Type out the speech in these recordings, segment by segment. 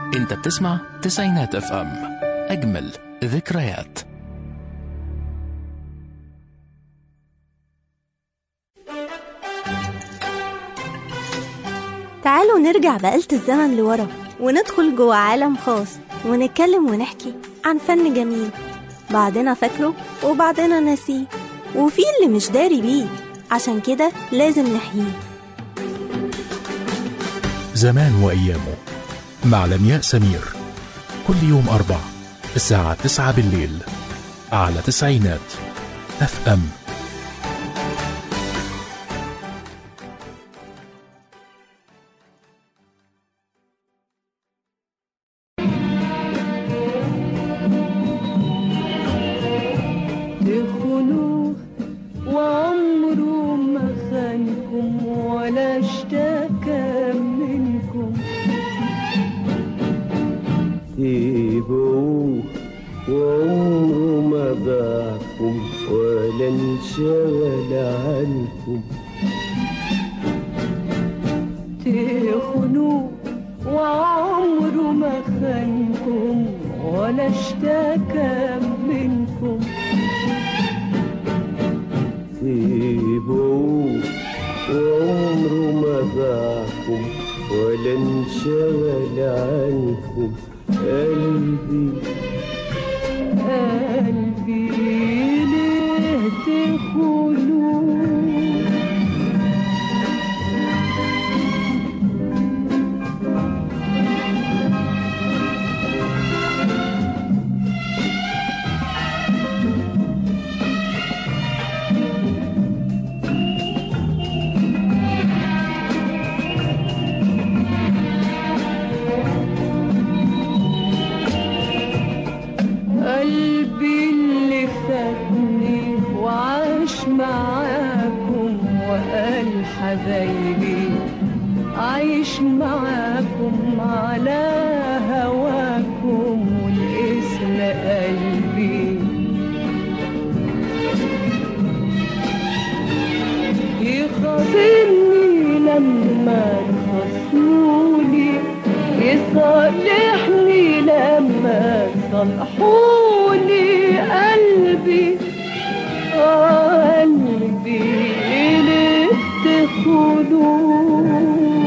انت بتسمع تسعينات اف ام اجمل ذكريات تعالوا نرجع بآلة الزمن لورا وندخل جوه عالم خاص ونتكلم ونحكي عن فن جميل بعضنا فاكره وبعضنا ناسيه وفي اللي مش داري بيه عشان كده لازم نحييه زمان وأيامه مع لمياء سمير كل يوم أربع الساعة تسعة بالليل على تسعينات اف ام تخنوه وعمره ما خانكم ولا اشتكى منكم سيبوه وعمره ما باعكم ولا انشغل عنكم تخنوه وعمره ما خانكم ولا اشتكى منكم سيبوه وعمره ما باعكم ولا انشغل عنكم قلبي قلبي ليه تخنوه قلبي اللي فاتني وعاش معاكم وقال حبايبي عايش معاكم على هواكم والاسم قلبي يخاطرني لما تخصموني يصالحني لما تصلحوني قلبي آه قلبي ليه تخونوه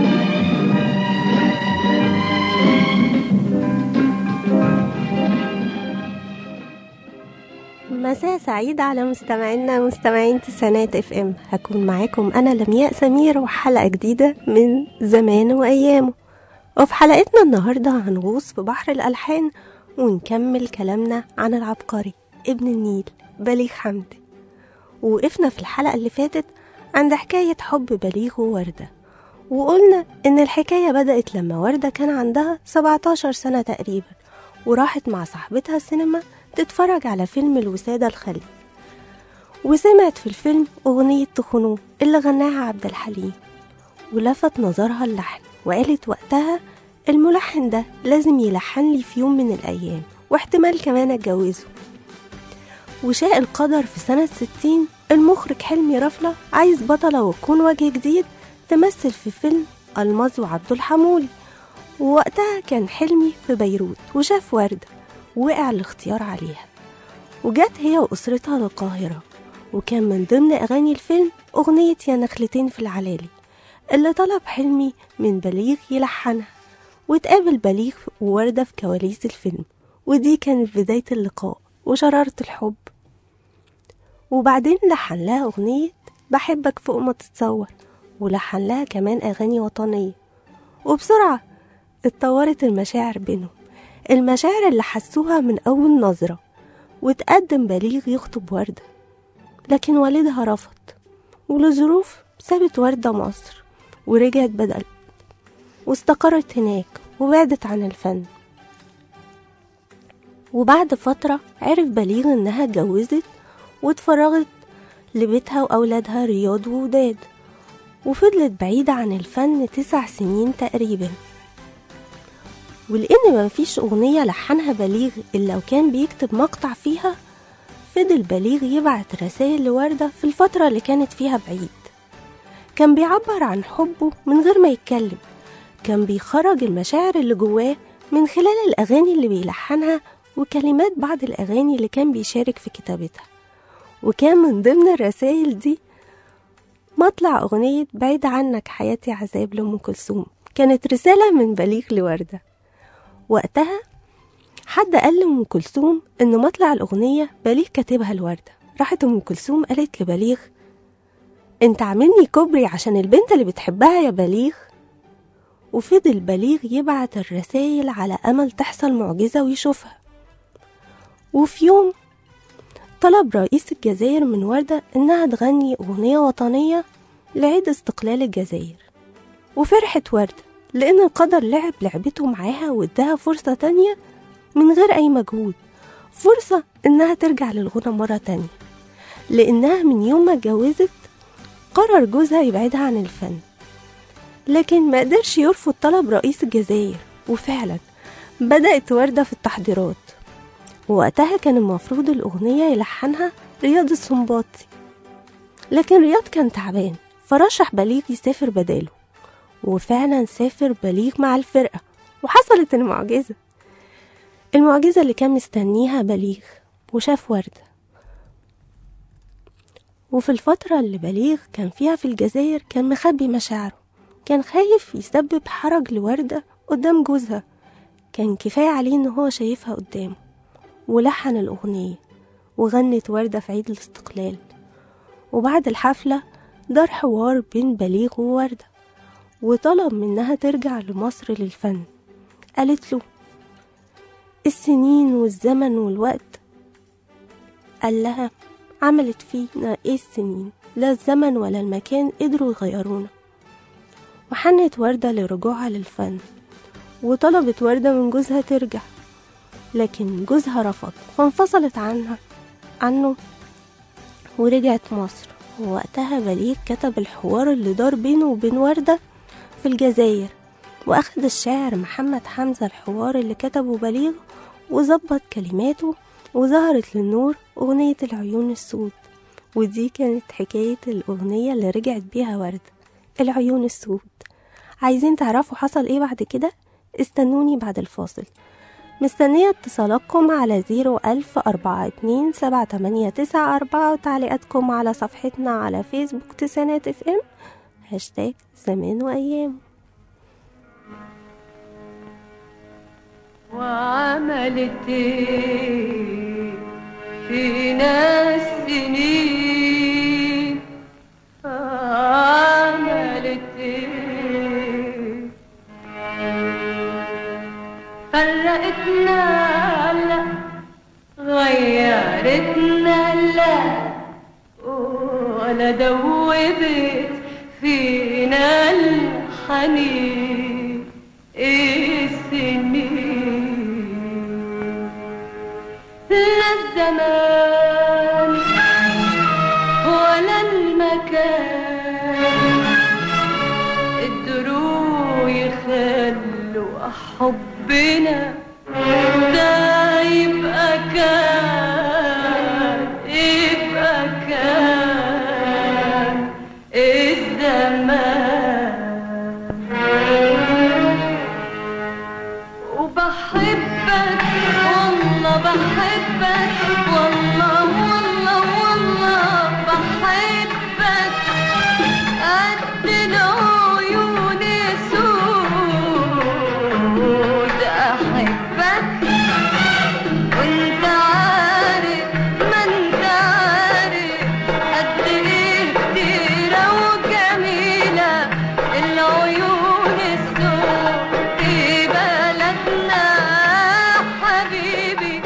مساء سعيد على مستمعينا مستمعين تسعينات اف ام هكون معاكم انا لمياء سمير وحلقه جديده من زمان وايامه وفي حلقتنا النهارده هنغوص في بحر الالحان ونكمل كلامنا عن العبقري ابن النيل بليغ حمدي ووقفنا في الحلقه اللي فاتت عند حكايه حب بليغ وورده وقلنا ان الحكايه بدات لما ورده كان عندها 17 سنه تقريبا وراحت مع صاحبتها السينما تتفرج على فيلم الوسادة الخلي وسمعت في الفيلم أغنية تخنوه اللي غناها عبد الحليم ولفت نظرها اللحن وقالت وقتها الملحن ده لازم يلحن لي في يوم من الأيام واحتمال كمان أتجوزه وشاء القدر في سنة ستين المخرج حلمي رفلة عايز بطلة وتكون وجه جديد تمثل في فيلم الماظ وعبد الحمولي ووقتها كان حلمي في بيروت وشاف وردة ووقع الاختيار عليها وجت هي وأسرتها للقاهرة وكان من ضمن أغاني الفيلم أغنية يا نخلتين في العلالي اللي طلب حلمي من بليغ يلحنها وتقابل بليغ ووردة في كواليس الفيلم ودي كانت بداية اللقاء وشرارة الحب وبعدين لحن لها أغنية بحبك فوق ما تتصور ولحن لها كمان أغاني وطنية وبسرعة اتطورت المشاعر بينهم المشاعر اللي حسوها من أول نظرة وتقدم بليغ يخطب وردة لكن والدها رفض ولظروف سابت وردة مصر ورجعت بدل واستقرت هناك وبعدت عن الفن وبعد فترة عرف بليغ إنها اتجوزت واتفرغت لبيتها وأولادها رياض ووداد وفضلت بعيدة عن الفن تسع سنين تقريبا ولأن مفيش أغنية لحنها بليغ إلا وكان بيكتب مقطع فيها فضل بليغ يبعت رسائل لوردة في الفترة اللي كانت فيها بعيد كان بيعبر عن حبه من غير ما يتكلم كان بيخرج المشاعر اللي جواه من خلال الأغاني اللي بيلحنها وكلمات بعض الأغاني اللي كان بيشارك في كتابتها وكان من ضمن الرسائل دي مطلع أغنية بعيد عنك حياتي عذاب لأم كلثوم كانت رسالة من بليغ لوردة وقتها حد قال لأم كلثوم إن مطلع الأغنية بليغ كاتبها لوردة راحت أم كلثوم قالت لبليغ انت عاملني كوبري عشان البنت اللي بتحبها يا بليغ وفضل بليغ يبعت الرسايل على أمل تحصل معجزة ويشوفها وفي يوم طلب رئيس الجزائر من وردة إنها تغني أغنية وطنية لعيد استقلال الجزائر وفرحت وردة لأن القدر لعب لعبته معاها واداها فرصة تانية من غير أي مجهود فرصة إنها ترجع للغنى مرة تانية لأنها من يوم ما اتجوزت قرر جوزها يبعدها عن الفن لكن ما قدرش يرفض طلب رئيس الجزائر وفعلا بدأت وردة في التحضيرات ووقتها كان المفروض الأغنية يلحنها رياض السنباطي لكن رياض كان تعبان فرشح بليغ يسافر بداله وفعلا سافر بليغ مع الفرقة وحصلت المعجزة المعجزة اللي كان مستنيها بليغ وشاف وردة وفي الفترة اللي بليغ كان فيها في الجزائر كان مخبي مشاعره كان خايف يسبب حرج لوردة قدام جوزها كان كفاية عليه إن هو شايفها قدامه ولحن الأغنية وغنت وردة في عيد الاستقلال وبعد الحفلة دار حوار بين بليغ ووردة وطلب منها ترجع لمصر للفن قالت له السنين والزمن والوقت قال لها عملت فينا ايه السنين لا الزمن ولا المكان قدروا يغيرونا وحنت وردة لرجوعها للفن وطلبت وردة من جوزها ترجع لكن جوزها رفض فانفصلت عنها عنه ورجعت مصر ووقتها بليغ كتب الحوار اللي دار بينه وبين وردة في الجزائر وأخد الشاعر محمد حمزة الحوار اللي كتبه بليغ وظبط كلماته وظهرت للنور أغنية العيون السود ودي كانت حكاية الأغنية اللي رجعت بيها وردة العيون السود عايزين تعرفوا حصل ايه بعد كده استنوني بعد الفاصل مستنية اتصالاتكم على زيرو ألف أربعة اتنين سبعة تمانية تسعة أربعة وتعليقاتكم على صفحتنا على فيسبوك تسعينات اف ام هاشتاج زمان وأيام وعملت ايه فينا السنين عملت ايه فرقتنا لا غيرتنا لا ولا دوبت فينا الحنين السنين لا الزمان ولا المكان قدروا يخلوا حبنا ده يبقى كان يبقى كان الزمان وبحبك والله بحبك والله والله والله بحبك قد العيون سود احبك وانت عارف ما انت عارف قد ايه كتيرة وجميلة العيون السود في بلدنا حبيبي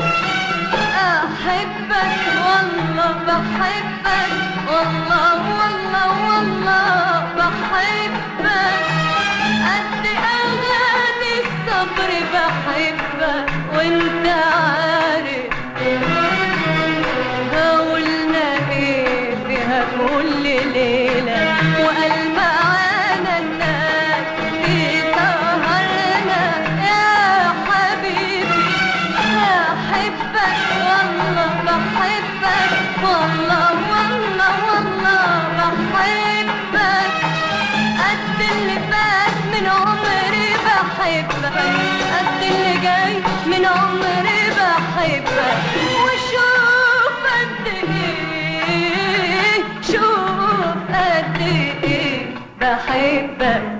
احبك والله بحبك والله والله والله بحبك قد اغاني الصبر بحبك وانت عارف قولنا ايه فيها كل ليلة وقال معانا الناس في سهرنا يا حبيبي أحبك والله بحبك والله والله والله بحبك قد اللي فات من عمري بحبك قد اللي العمر بحبك وشوف قد ايه شوف قد ايه بحبك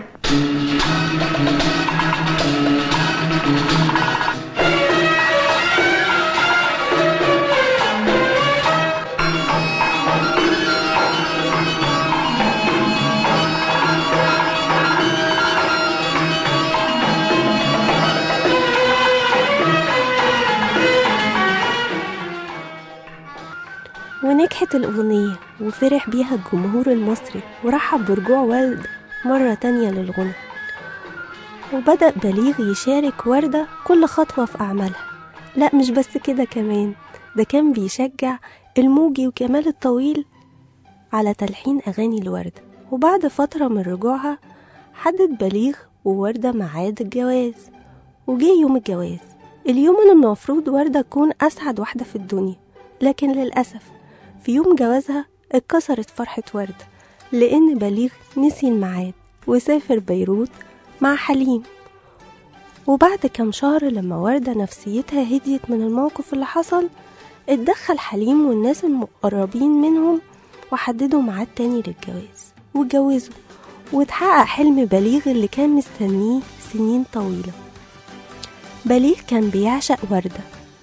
ونجحت الأغنية وفرح بيها الجمهور المصري ورحب برجوع وردة مرة تانية للغنى وبدأ بليغ يشارك وردة كل خطوة في أعمالها لا مش بس كده كمان ده كان بيشجع الموجي وكمال الطويل على تلحين أغاني الوردة وبعد فترة من رجوعها حدد بليغ ووردة ميعاد الجواز وجه يوم الجواز اليوم اللي المفروض وردة تكون أسعد واحدة في الدنيا لكن للأسف في يوم جوازها اتكسرت فرحة وردة لأن بليغ نسي الميعاد وسافر بيروت مع حليم وبعد كام شهر لما وردة نفسيتها هديت من الموقف اللي حصل اتدخل حليم والناس المقربين منهم وحددوا ميعاد تاني للجواز واتجوزوا واتحقق حلم بليغ اللي كان مستنيه سنين طويلة بليغ كان بيعشق وردة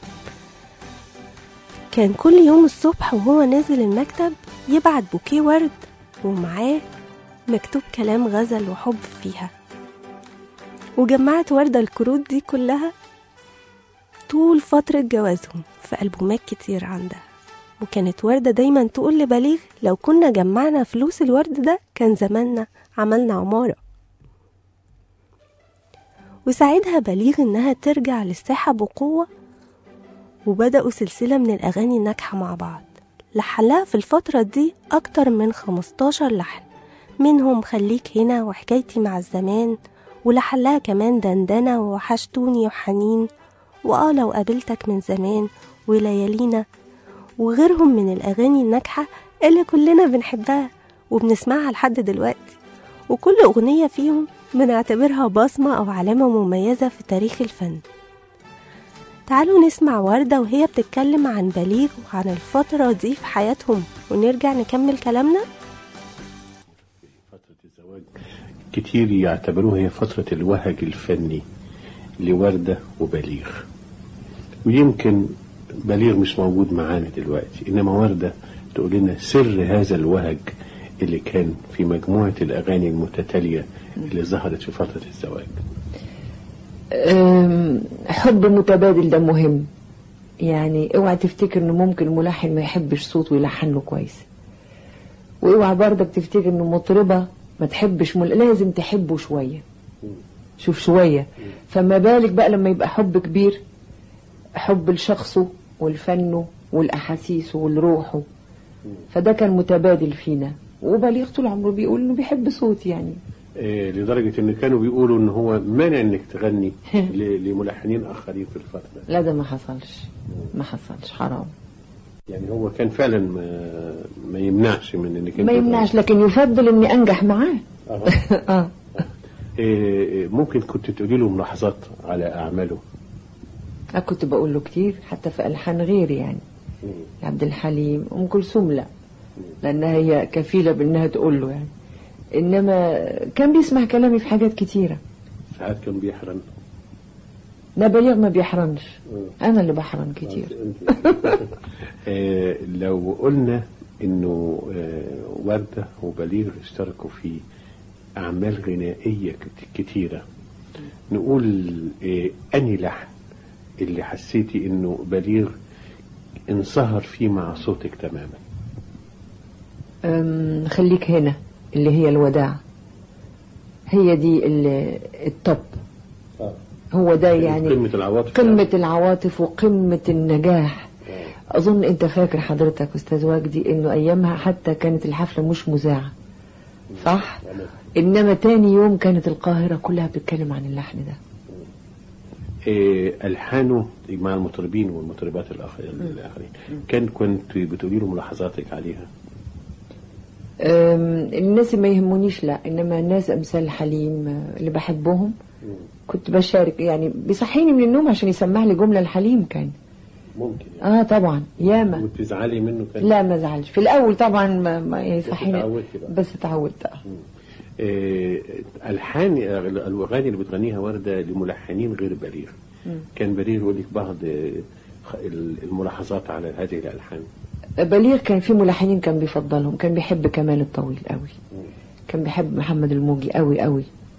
كان كل يوم الصبح وهو نازل المكتب يبعت بوكيه ورد ومعاه مكتوب كلام غزل وحب فيها وجمعت وردة الكروت دي كلها طول فترة جوازهم في ألبومات كتير عندها وكانت وردة دايما تقول لبليغ لو كنا جمعنا فلوس الورد ده كان زماننا عملنا عمارة وساعدها بليغ إنها ترجع للساحة بقوة وبدأوا سلسلة من الأغاني الناجحة مع بعض لحلها في الفترة دي أكتر من 15 لحن منهم خليك هنا وحكايتي مع الزمان ولحلها كمان دندنة ووحشتوني وحنين وآه لو قابلتك من زمان وليالينا وغيرهم من الأغاني الناجحة اللي كلنا بنحبها وبنسمعها لحد دلوقتي وكل أغنية فيهم بنعتبرها بصمة أو علامة مميزة في تاريخ الفن تعالوا نسمع وردة وهي بتتكلم عن بليغ وعن الفترة دي في حياتهم ونرجع نكمل كلامنا فترة الزواج كتير يعتبروها هي فترة الوهج الفني لوردة وبليغ ويمكن بليغ مش موجود معانا دلوقتي إنما وردة تقول لنا سر هذا الوهج اللي كان في مجموعة الأغاني المتتالية اللي ظهرت في فترة الزواج أم، حب متبادل ده مهم يعني اوعى تفتكر انه ممكن ملحن ما يحبش صوت ويلحن له كويس واوعى برضك تفتكر انه مطربة ما تحبش مل... لازم تحبه شوية شوف شوية فما بالك بقى لما يبقى حب كبير حب لشخصه والفنه والأحاسيسه والروحه فده كان متبادل فينا وبليغ طول عمره بيقول انه بيحب صوت يعني إيه لدرجة إن كانوا بيقولوا إن هو مانع إنك تغني ل- لملحنين آخرين في الفترة لا ده ما حصلش ما حصلش حرام يعني هو كان فعلا ما, ما يمنعش من إنك ما أنت يمنعش لكن يفضل اني انجح معاه أها. اه إيه إيه، ممكن كنت تقولي له ملاحظات على أعماله أنا كنت بقول له كتير حتى في ألحان غيري يعني عبد الحليم أم كلثوم لا لأنها هي كفيلة بأنها تقول له يعني إنما كان بيسمع كلامي في حاجات كتيرة ساعات كان بيحرم ده بليغ ما بيحرمش أنا اللي بحرم كتير آه، لو قلنا انه آه، وردة وبليغ اشتركوا في اعمال غنائية كت- كتيرة نقول آه، اني لحن اللي حسيتي انه بليغ انصهر فيه مع صوتك تماما أم، خليك هنا اللي هي الوداع هي دي ال- التوب هو ده يعني قمة العواطف قمة العواطف وقمة النجاح أظن أنت فاكر حضرتك أستاذ وجدي إنه أيامها حتى كانت الحفلة مش مذاعة صح؟ إنما تاني يوم كانت القاهرة كلها بتتكلم عن اللحن ده آه، الحانه مع المطربين والمطربات الآخر- الاخرين كان كنت بتقولي له ملاحظاتك عليها أم، الناس اللي ما يهمونيش لا انما الناس امثال حليم آه، اللي بحبهم كنت بشارك يعني بيصحيني من النوم عشان يسمع لي جمله لحليم كان ممكن يعني. اه طبعا ياما وتزعلي منه كان لا ما زعلش في الاول طبعا ما, ما يصحيني اتعودتي بقى. بس اتعودت آه. آه، الحان الاغاني اللي بتغنيها ورده لملحنين غير بليغ كان بليغ يقول لك بعض آه، خ- الملاحظات على هذه الالحان بليغ كان في ملحنين كان بيفضلهم كان بيحب كمال الطويل قوي كان بيحب محمد الموجي قوي قوي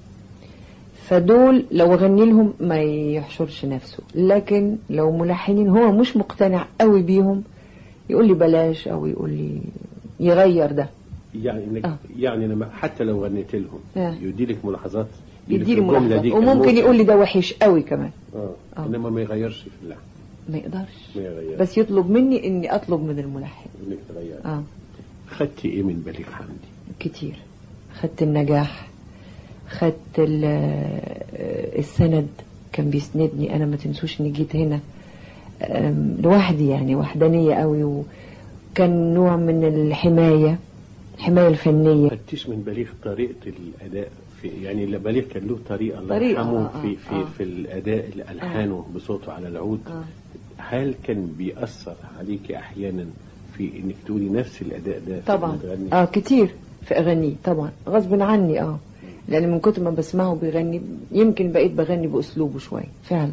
فدول لو غني لهم ما يحشرش نفسه لكن لو ملحنين هو مش مقتنع قوي بيهم يقول لي بلاش او يقول لي يغير ده يعني انك آه. يعني لما حتى لو غنيت لهم آه. يدي لك ملاحظات يديلي الجملة ملاحظات دي كان وممكن ممكن. يقول لي ده وحش قوي كمان اه آه. انما ما يغيرش في اللحن ما يقدرش ما يغير بس يطلب مني اني اطلب من الملحن انك تغير اه خدتي ايه من بليغ حمدي؟ كتير خدت النجاح خدت ال- آه، السند كان بيسندني انا ما تنسوش اني جيت هنا آم، لوحدي يعني وحدانية قوي وكان نوع من الحماية الحماية الفنية خدتيش من بليغ طريقه الاداء في يعني لا بليغ كان له طريقه الله طريقة، يرحمه آه، في آه، في آه. في الاداء الحانه بصوته على العود آه. هل كان بيأثر عليكي احيانا في انك تقولي نفس الاداء ده في طبعا الأغاني؟ اه كتير في اغانيه طبعا غصب عني اه لان من كتر ما بسمعه بيغني يمكن بقيت بغني باسلوبه شويه فعلا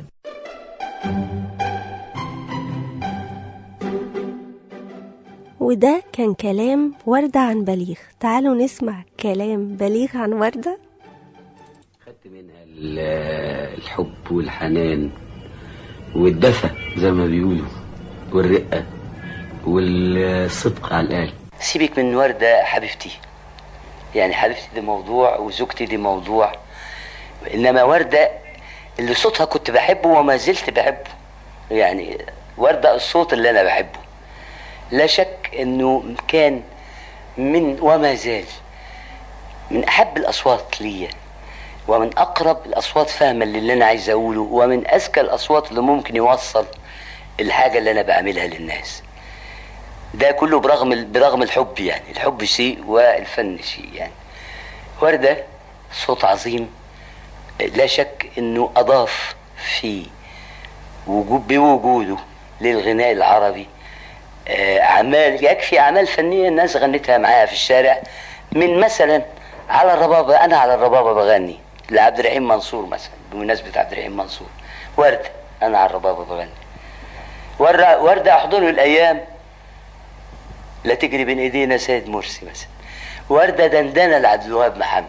وده كان كلام وردة عن بليغ تعالوا نسمع كلام بليغ عن وردة خدت منها ال- الحب والحنان والدفى زي ما بيقولوا والرقة والصدق على القلب سيبك من وردة حبيبتي يعني حبيبتي دي موضوع وزوجتي دي موضوع انما وردة اللي صوتها كنت بحبه وما زلت بحبه يعني وردة الصوت اللي انا بحبه لا شك انه كان من وما زال من احب الاصوات ليا ومن اقرب الاصوات فهما للي انا عايز اقوله ومن اذكى الاصوات اللي ممكن يوصل الحاجه اللي انا بعملها للناس ده كله برغم ال- برغم الحب يعني الحب شيء والفن شيء يعني ورده صوت عظيم لا شك انه اضاف في وجود بوجوده للغناء العربي آه، اعمال يكفي اعمال فنيه الناس غنتها معاها في الشارع من مثلا على الربابه انا على الربابه بغني لعبد الرحيم منصور مثلا بمناسبه عبد الرحيم منصور ورده انا على الربابه بغني ورده ورده احضنه الايام لا تجري بين ايدينا سيد مرسي مثلا ورده دندنه لعبد الوهاب محمد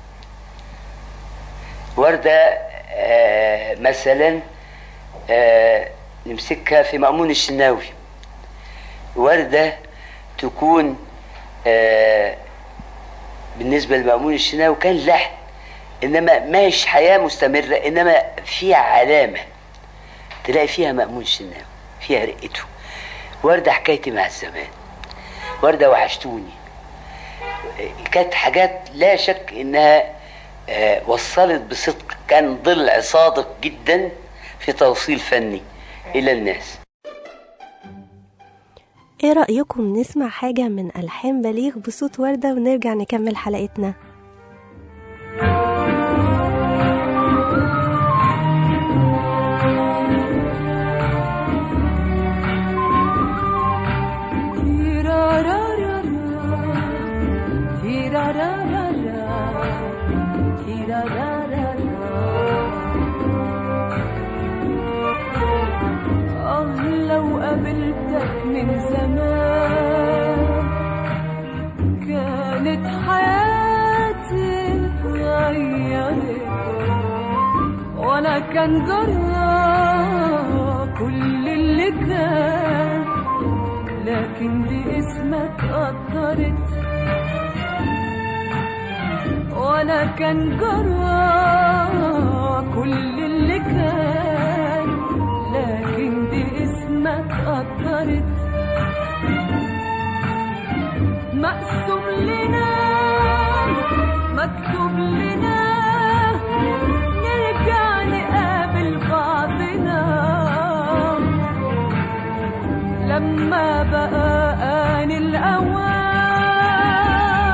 ورده آه مثلا آه نمسكها في مأمون الشناوي وردة تكون آه بالنسبة لمأمون الشناوي كان لحن إنما مش حياة مستمرة إنما فيها علامة تلاقي فيها مأمون الشناوي فيها رقته وردة حكايتي مع الزمان وردة وحشتوني آه، كانت حاجات لا شك إنها آه وصلت بصدق كان ضلع صادق جدا في توصيل فني إلى الناس ايه رأيكم نسمع حاجة من ألحان بليغ بصوت وردة ونرجع نكمل حلقتنا آه لو قابلتك من زمان كانت حياتي اتغيرت وانا كان جرى كل اللي كان لكن دي اسمك قدرت وانا كان جرى كل اللي كان لكن دي اسمك قدرت مقسوم لنا مكتوب لنا نرجع نقابل بعضنا لما بقى آن الأوان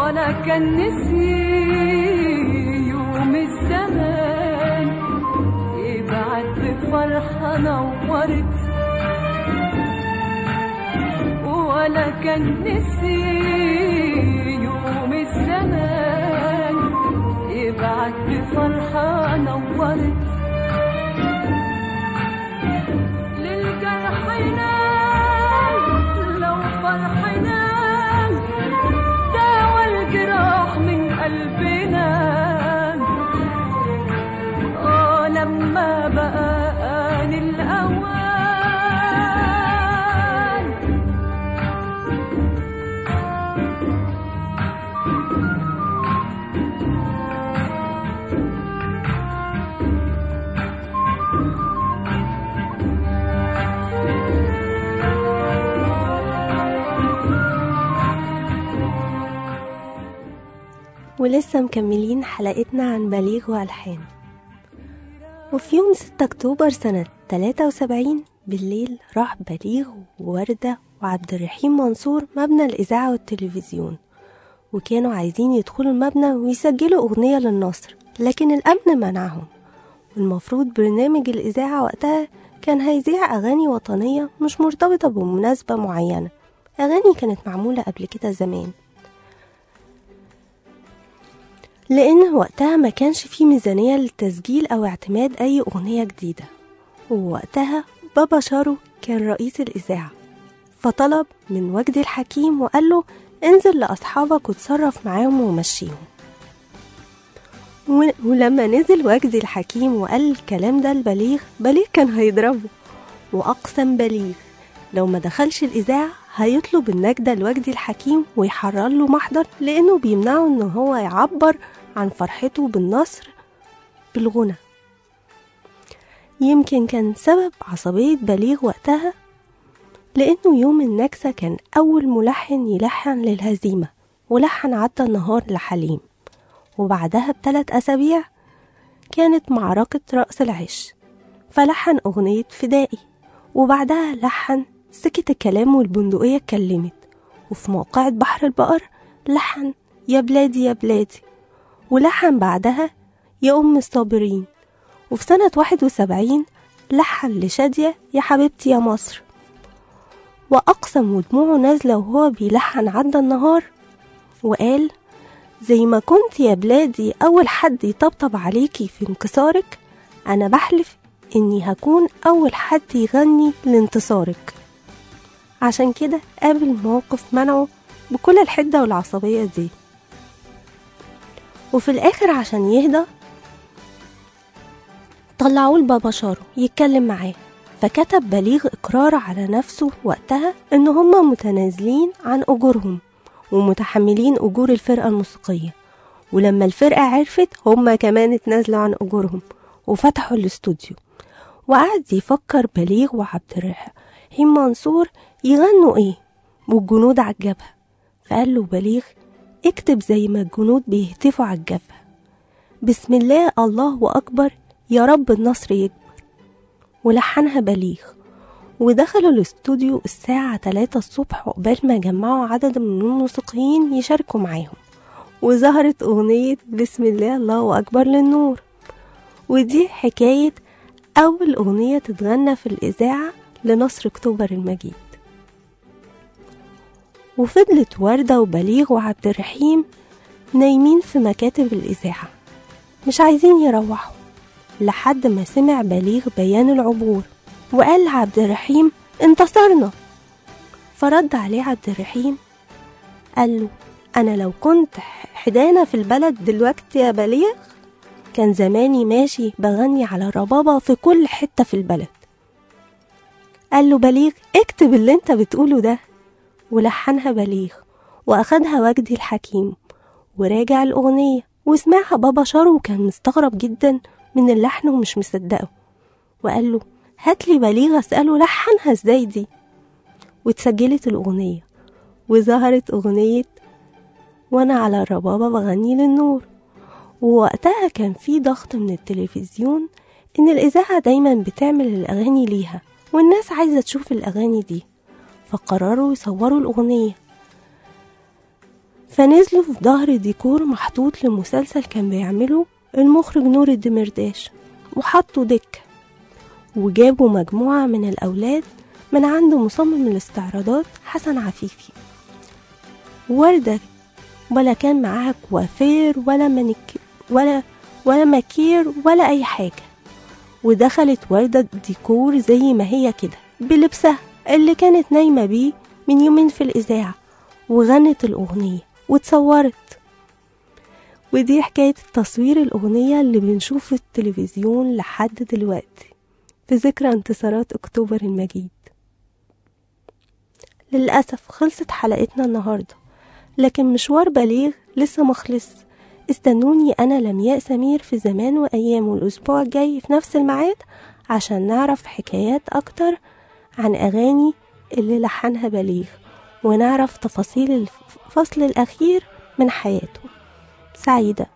ولا كان نسي يوم الزمان يبعت بفرحة نورت ولا كان نسي يوم الزمان يبعت بفرحة نورت للجرح نام لو فرحنا داوى الجراح من قلبنا اه لما بقى آن الأوان ولسه مكملين حلقتنا عن بليغ وألحان وفي يوم 6 أكتوبر سنة 73 بالليل راح بليغ ووردة وعبد الرحيم منصور مبنى الإذاعة والتلفزيون وكانوا عايزين يدخلوا المبنى ويسجلوا أغنية للنصر لكن الأمن منعهم والمفروض برنامج الإذاعة وقتها كان هيذيع أغاني وطنية مش مرتبطة بمناسبة معينة أغاني كانت معمولة قبل كده زمان لأن وقتها ما كانش في ميزانية للتسجيل أو اعتماد أي أغنية جديدة ووقتها بابا شارو كان رئيس الإذاعة فطلب من وجدي الحكيم وقال له انزل لأصحابك وتصرف معاهم ومشيهم و- ولما نزل وجدي الحكيم وقال الكلام ده لبليغ بليغ كان هيضربه وأقسم بليغ لو ما دخلش الإذاعة هيطلب النجدة لوجدي الحكيم ويحرر له محضر لأنه بيمنعه إن هو يعبر عن فرحته بالنصر بالغنى يمكن كان سبب عصبية بليغ وقتها لأنه يوم النكسة كان أول ملحن يلحن للهزيمة ولحن عدى النهار لحليم وبعدها بثلاث أسابيع كانت معركة رأس العش فلحن أغنية فدائي وبعدها لحن سكت الكلام والبندقية اتكلمت وفي موقعة بحر البقر لحن يا بلادي يا بلادي ولحن بعدها يا أم الصابرين وفي سنة واحد وسبعين لحن لشادية يا حبيبتي يا مصر وأقسم ودموعه نازلة وهو بيلحن عدى النهار وقال زي ما كنت يا بلادي أول حد يطبطب عليكي في انكسارك أنا بحلف إني هكون أول حد يغني لانتصارك عشان كده قابل موقف منعه بكل الحدة والعصبية دي وفي الآخر عشان يهدى طلعوه لبابا شارو يتكلم معاه فكتب بليغ إقرار على نفسه وقتها إن هما متنازلين عن أجورهم ومتحملين أجور الفرقة الموسيقية ولما الفرقة عرفت هما كمان اتنازلوا عن أجورهم وفتحوا الاستوديو وقعد يفكر بليغ وعبد الرحيم منصور يغنوا ايه والجنود على الجبهة فقال له بليغ اكتب زي ما الجنود بيهتفوا على الجبهة بسم الله الله أكبر يا رب النصر يكبر ولحنها بليغ ودخلوا الاستوديو الساعة 3 الصبح عقبال ما جمعوا عدد من الموسيقيين يشاركوا معاهم وظهرت أغنية بسم الله الله أكبر للنور ودي حكاية أول أغنية تتغنى في الإذاعة لنصر أكتوبر المجيد وفضلت وردة وبليغ وعبد الرحيم نايمين في مكاتب الإذاعة مش عايزين يروحوا لحد ما سمع بليغ بيان العبور وقال لعبد الرحيم انتصرنا فرد عليه عبد الرحيم قال له أنا لو كنت حدانة في البلد دلوقتي يا بليغ كان زماني ماشي بغني على الربابة في كل حتة في البلد قال له بليغ اكتب اللي انت بتقوله ده ولحنها بليغ وأخدها وجدي الحكيم وراجع الأغنية وسمعها بابا شارو وكان مستغرب جدا من اللحن ومش مصدقه وقال له هاتلي بليغ أسأله لحنها ازاي دي واتسجلت الأغنية وظهرت أغنية وأنا على الربابة بغني للنور ووقتها كان في ضغط من التلفزيون إن الإذاعة دايما بتعمل الأغاني ليها والناس عايزة تشوف الأغاني دي فقرروا يصوروا الأغنية فنزلوا في ظهر ديكور محطوط لمسلسل كان بيعمله المخرج نور الدمرداش وحطوا دكة وجابوا مجموعة من الأولاد من عند مصمم الاستعراضات حسن عفيفي وردة ولا كان معاها كوافير ولا منك ولا ولا مكير ولا أي حاجة ودخلت وردة ديكور زي ما هي كده بلبسها اللي كانت نايمة بيه من يومين في الإذاعة وغنت الأغنية واتصورت ودي حكاية تصوير الأغنية اللي بنشوف في التلفزيون لحد دلوقتي في ذكرى انتصارات أكتوبر المجيد للأسف خلصت حلقتنا النهاردة لكن مشوار بليغ لسه مخلص استنوني أنا لمياء سمير في زمان وأيام الأسبوع الجاي في نفس الميعاد عشان نعرف حكايات أكتر عن أغاني اللي لحنها بليغ ونعرف تفاصيل الفصل الأخير من حياته سعيدة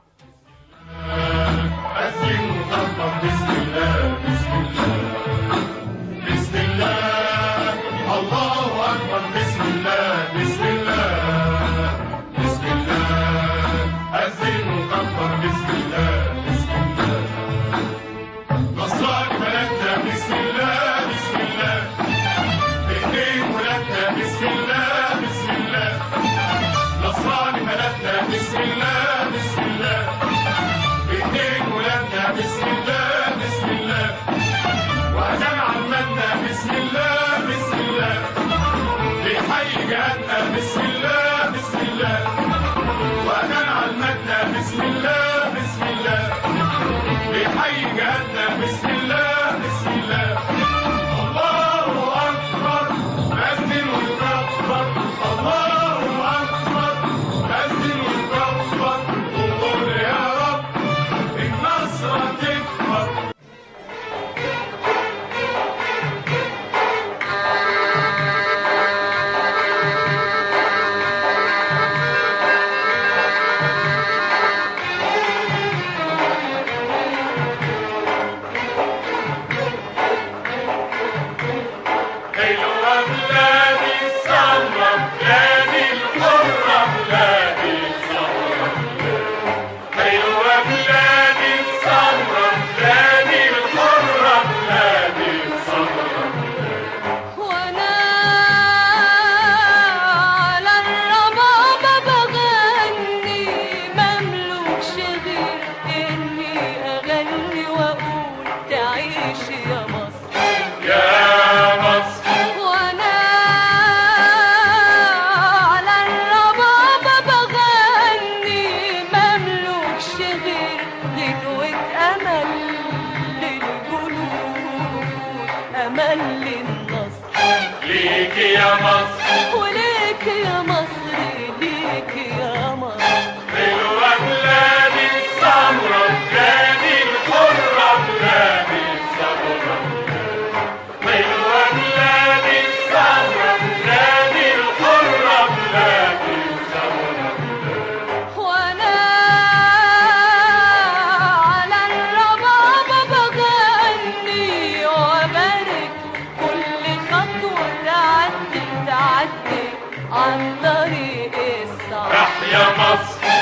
وانا على الربابة بغني مملوكش غير اني اغني واقول تعيش يا مصر يا مصر وانا على الربابة بغني مملوكش غير غنوة امل للجنود امل للنصر ليك يا مصر وليك يا مصر ليك يا مصر حلوة بلادي السمرة بلادي الحرة بلادي السمرة حلوة بلادي السمرة بلادي الحرة بلادي السمرة وانا على الربابة بغني وبارك كل خطوة تعدي تعدي عن طريق الصعب يا مصر